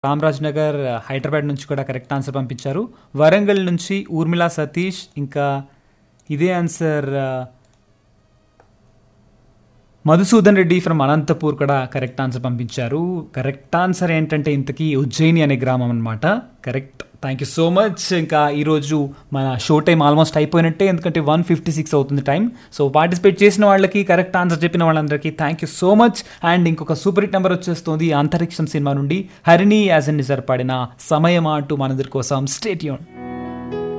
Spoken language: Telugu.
రామరాజ్ నగర్ హైదరాబాద్ నుంచి కూడా కరెక్ట్ ఆన్సర్ పంపించారు వరంగల్ నుంచి ఊర్మిళ సతీష్ ఇంకా ఇదే ఆన్సర్ మధుసూదన్ రెడ్డి ఫ్రమ్ అనంతపూర్ కూడా కరెక్ట్ ఆన్సర్ పంపించారు కరెక్ట్ ఆన్సర్ ఏంటంటే ఇంతకీ ఉజ్జయిని అనే గ్రామం అనమాట correct thank you so much ఇంకా ఈరోజు మన షో టైం ఆల్మోస్ట్ అయిపోయినట్టే ఎందుకంటే వన్ ఫిఫ్టీ సిక్స్ అవుతుంది టైం సో పార్టిసిపేట్ చేసిన వాళ్ళకి కరెక్ట్ ఆన్సర్ చెప్పిన వాళ్ళందరికీ thank you so much and ఇంకొక సూపర్ హిట్ నెంబర్ వచ్చేస్తుంది అంతరిక్షం సినిమా నుండి హరిణి యాజ్ ఎన్ నిజర్ పాడిన సమయం అంటూ మనందరి కోసం స్టేట్ యూన్